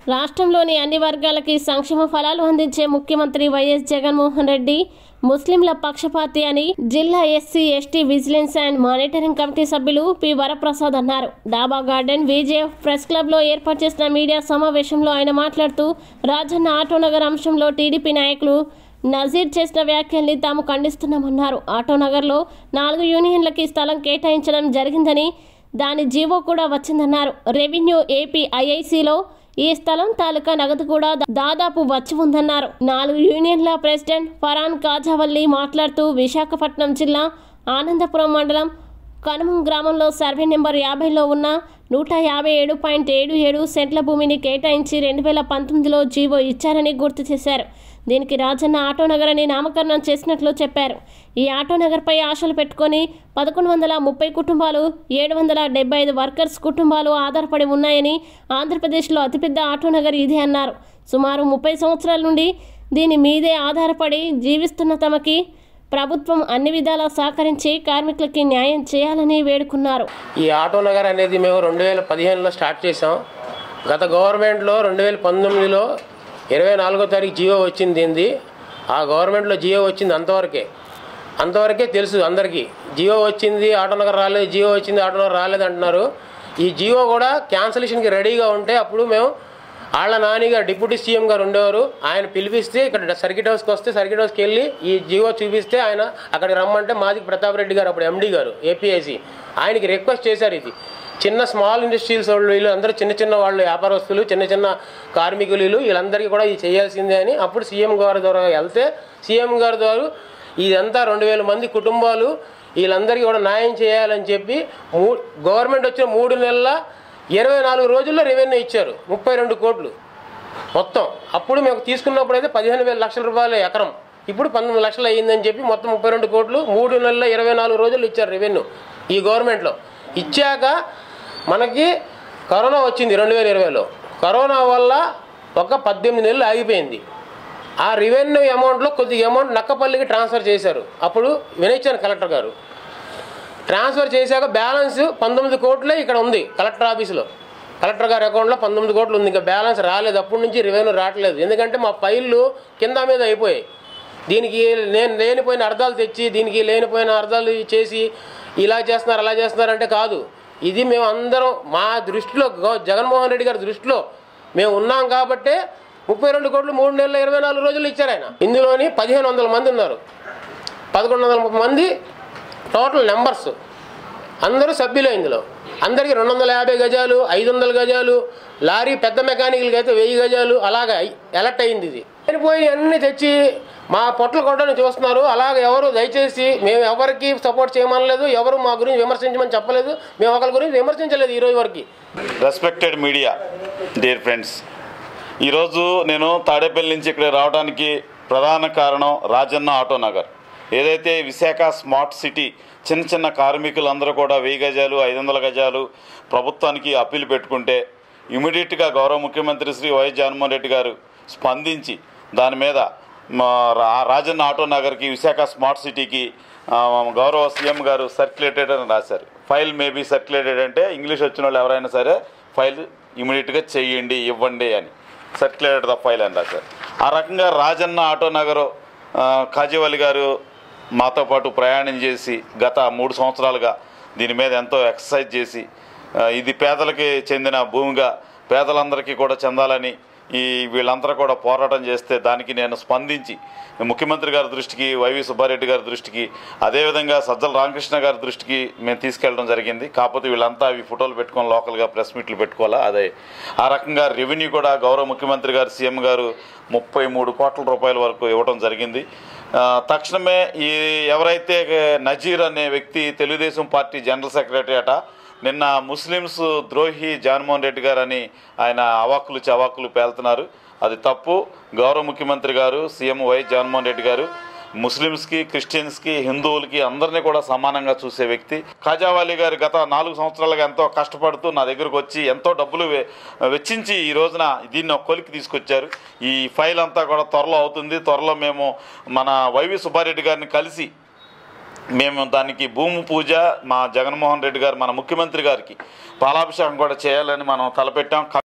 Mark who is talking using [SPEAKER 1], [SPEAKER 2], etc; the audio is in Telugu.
[SPEAKER 1] రాష్ట్రంలోని అన్ని వర్గాలకి సంక్షేమ ఫలాలు అందించే ముఖ్యమంత్రి వైఎస్ జగన్మోహన్ రెడ్డి ముస్లింల పక్షపాతి అని జిల్లా SC ST vigilance and monitoring committee సభ్యులు పి వరప్రసాద్ అన్నారు డాబా గార్డెన్ విజేఎఫ్ ప్రెస్ క్లబ్లో ఏర్పాటు చేసిన మీడియా సమావేశంలో ఆయన మాట్లాడుతూ రాజన్న ఆటోనగర్ అంశంలో టీడీపీ నాయకులు నజీర్ చేసిన వ్యాఖ్యల్ని తాము ఖండిస్తున్నామన్నారు ఆటోనగర్లో నాలుగు యూనియన్లకి స్థలం కేటాయించడం జరిగిందని దాని జీవో కూడా వచ్చిందన్నారు రెవెన్యూ ఏపీ ఐఐసిలో ఈ స్థలం తాలూకా నగదు కూడా దా- దాదాపు వచ్చి ఉందన్నారు నాలుగు యూనియన్ల ప్రెసిడెంట్ ఫరాన్ కాజావల్లి మాట్లాడుతూ విశాఖపట్నం జిల్లా ఆనందపురం మండలం కనుమం గ్రామంలో సర్వే నెంబర్ యాభైలో ఉన్న నూట యాభై ఏడు పాయింట్ ఏడు ఏడు సెంట్ల భూమిని కేటాయించి రెండు వేల పంతొమ్మిదిలో జీవో ఇచ్చారని గుర్తు చేశారు దీనికి రాజన్న ఆటోనగర్ అని నామకరణం చేసినట్లు చెప్పారు ఈ ఆటోనగర్పై ఆశలు పెట్టుకొని పదకొండు వందల ముప్పై కుటుంబాలు ఏడు వందల డెబ్బై ఐదు వర్కర్స్ కుటుంబాలు ఆధారపడి ఉన్నాయని ఆంధ్రప్రదేశ్లో అతిపెద్ద ఆటోనగర్ ఇదే అన్నారు సుమారు ముప్పై సంవత్సరాల నుండి దీని మీదే ఆధారపడి జీవిస్తున్న తమకి ప్రభుత్వం అన్ని విధాలా సహకరించి కార్మికులకి న్యాయం చేయాలని వేడుకున్నారు
[SPEAKER 2] ఈ ఆటో నగర్ అనేది మేము రెండు వేల పదిహేనులో స్టార్ట్ చేసాం గత గవర్నమెంట్లో రెండు వేల పంతొమ్మిదిలో ఇరవై నాలుగో తారీఖు జియో వచ్చింది ఏంది ఆ గవర్నమెంట్లో జియో వచ్చింది అంతవరకే అంతవరకే తెలుసు అందరికీ జియో వచ్చింది ఆటో నగర్ రాలేదు జియో వచ్చింది ఆటో నగర్ రాలేదు అంటున్నారు ఈ జియో కూడా క్యాన్సలేషన్కి రెడీగా ఉంటే అప్పుడు మేము వాళ్ళ నాని గారు డిప్యూటీ సీఎం గారు ఉండేవారు ఆయన పిలిపిస్తే ఇక్కడ సర్కిట్ హౌస్కి వస్తే సర్కిట్ హౌస్కి వెళ్ళి ఈ జియో చూపిస్తే ఆయన అక్కడికి రమ్మంటే మాది ప్రతాప్ రెడ్డి గారు అప్పుడు ఎండి గారు ఏపీఐసి ఆయనకి రిక్వెస్ట్ చేశారు ఇది చిన్న స్మాల్ ఇండస్ట్రీస్ వాళ్ళు వీళ్ళు అందరూ చిన్న చిన్న వాళ్ళు వ్యాపారస్తులు చిన్న చిన్న కార్మికులు వీళ్ళు వీళ్ళందరికీ కూడా ఇది చేయాల్సిందే అని అప్పుడు సీఎం గారి ద్వారా వెళ్తే సీఎం గారి ద్వారా ఇదంతా రెండు వేల మంది కుటుంబాలు వీళ్ళందరికీ కూడా న్యాయం చేయాలని చెప్పి మూ గవర్నమెంట్ వచ్చిన మూడు నెలల ఇరవై నాలుగు రోజుల్లో రెవెన్యూ ఇచ్చారు ముప్పై రెండు కోట్లు మొత్తం అప్పుడు మేము తీసుకున్నప్పుడు అయితే పదిహేను వేల లక్షల రూపాయలు ఎకరం ఇప్పుడు పంతొమ్మిది లక్షలు అయ్యిందని చెప్పి మొత్తం ముప్పై రెండు కోట్లు మూడు నెలల ఇరవై నాలుగు రోజులు ఇచ్చారు రెవెన్యూ ఈ గవర్నమెంట్లో ఇచ్చాక మనకి కరోనా వచ్చింది రెండు వేల ఇరవైలో కరోనా వల్ల ఒక పద్దెనిమిది నెలలు ఆగిపోయింది ఆ రెవెన్యూ అమౌంట్లో కొద్దిగా అమౌంట్ నక్కపల్లికి ట్రాన్స్ఫర్ చేశారు అప్పుడు వినయించాను కలెక్టర్ గారు ట్రాన్స్ఫర్ చేశాక బ్యాలెన్స్ పంతొమ్మిది కోట్లే ఇక్కడ ఉంది కలెక్టర్ ఆఫీసులో కలెక్టర్ గారి అకౌంట్లో పంతొమ్మిది కోట్లు ఉంది ఇంకా బ్యాలెన్స్ రాలేదు అప్పటి నుంచి రెవెన్యూ రావట్లేదు ఎందుకంటే మా ఫైళ్ళు కింద మీద అయిపోయాయి దీనికి నేను లేనిపోయిన అర్థాలు తెచ్చి దీనికి లేనిపోయిన అర్థాలు చేసి ఇలా చేస్తున్నారు అలా చేస్తున్నారు అంటే కాదు ఇది మేము అందరం మా దృష్టిలో గో- జగన్మోహన్ రెడ్డి గారి దృష్టిలో మేము ఉన్నాం కాబట్టే ముప్పై రెండు కోట్లు మూడు నెలల ఇరవై నాలుగు రోజులు ఇచ్చారు ఆయన ఇందులోని పదిహేను వందల మంది ఉన్నారు పదకొండు వందల మంది టోటల్ నెంబర్స్ అందరూ సభ్యులే ఇందులో అందరికీ రెండు వందల యాభై గజాలు ఐదు వందల గజాలు లారీ పెద్ద మెకానికల్కి అయితే వెయ్యి గజాలు అలాగా ఎలర్ట్ అయింది ఇది పోయి అన్ని తెచ్చి మా పొట్టలు కొట్టని చూస్తున్నారు అలాగే ఎవరు దయచేసి మేము ఎవరికి సపోర్ట్ చేయమనలేదు ఎవరు మా గురించి విమర్శించమని చెప్పలేదు మేము ఒకరి గురించి విమర్శించలేదు ఈ రోజు వరకు
[SPEAKER 3] రెస్పెక్టెడ్ మీడియా డియర్ ఫ్రెండ్స్ ఈరోజు నేను తాడేపల్లి నుంచి ఇక్కడ రావడానికి ప్రధాన కారణం రాజన్న ఆటో నగర్ ఏదైతే విశాఖ స్మార్ట్ సిటీ చిన్న చిన్న కార్మికులందరూ కూడా వెయ్యి గజాలు ఐదు వందల గజాలు ప్రభుత్వానికి అప్పీల్ పెట్టుకుంటే ఇమీడియట్గా గౌరవ ముఖ్యమంత్రి శ్రీ వైఎస్ జగన్మోహన్ రెడ్డి గారు స్పందించి దాని మీద మా రా- రాజన్న ఆటో నగర్కి విశాఖ స్మార్ట్ సిటీకి ఆ, గౌరవ సీఎం గారు సర్క్యులేటెడ్ అని రాశారు ఫైల్ మేబీ సర్క్యులేటెడ్ అంటే ఇంగ్లీష్ వచ్చిన వాళ్ళు ఎవరైనా సరే ఫైల్ ఇమీడియట్గా చేయండి ఇవ్వండి అని సర్క్యులేటెడ్ ద ఫైల్ అని రాశారు ఆ రకంగా రాజన్న ఆటో నగరు ఆ, కాజీవల్లి గారు మాతో పాటు ప్రయాణం చేసి గత మూడు సంవత్సరాలుగా దీని మీద ఎంతో ఎక్సర్సైజ్ చేసి ఆ, ఇది పేదలకి చెందిన భూమిగా పేదలందరికీ కూడా చెందాలని ఈ వీళ్ళందరూ కూడా పోరాటం చేస్తే దానికి నేను స్పందించి ముఖ్యమంత్రి గారి దృష్టికి వైవి సుబ్బారెడ్డి గారి దృష్టికి అదేవిధంగా సజ్జల రామకృష్ణ గారి దృష్టికి మేము తీసుకెళ్ళడం జరిగింది కాకపోతే వీళ్ళంతా అవి ఫోటోలు పెట్టుకొని లోకల్గా ప్రెస్ మీట్లు పెట్టుకోవాలా అదే ఆ రకంగా రెవెన్యూ కూడా గౌరవ ముఖ్యమంత్రి గారు సీఎం గారు ముప్పై మూడు కోట్ల రూపాయల వరకు ఇవ్వడం జరిగింది ఆ, తక్షణమే ఈ ఎవరైతే నజీర్ అనే వ్యక్తి తెలుగుదేశం పార్టీ జనరల్ సెక్రటరీ అట నిన్న ముస్లిమ్స్ ద్రోహి జగన్మోహన్ రెడ్డి గారు అని ఆయన అవాక్కులు చవాకులు పేలుతున్నారు అది తప్పు గౌరవ ముఖ్యమంత్రి గారు సీఎం వైఎస్ జగన్మోహన్ రెడ్డి గారు ముస్లిమ్స్కి క్రిస్టియన్స్కి హిందువులకి అందరినీ కూడా సమానంగా చూసే వ్యక్తి ఖాజావాలి గారు గత నాలుగు సంవత్సరాలుగా ఎంతో కష్టపడుతూ నా దగ్గరకు వచ్చి ఎంతో డబ్బులు వె- వెచ్చించి ఈ రోజున దీన్ని ఒక కొలికి తీసుకొచ్చారు ఈ ఫైల్ అంతా కూడా త్వరలో అవుతుంది త్వరలో మేము మన వైవి సుబ్బారెడ్డి గారిని కలిసి మేము దానికి భూమి పూజ మా జగన్మోహన్ రెడ్డి గారు మన ముఖ్యమంత్రి గారికి పాలాభిషేకం కూడా చేయాలని మనం తలపెట్టాం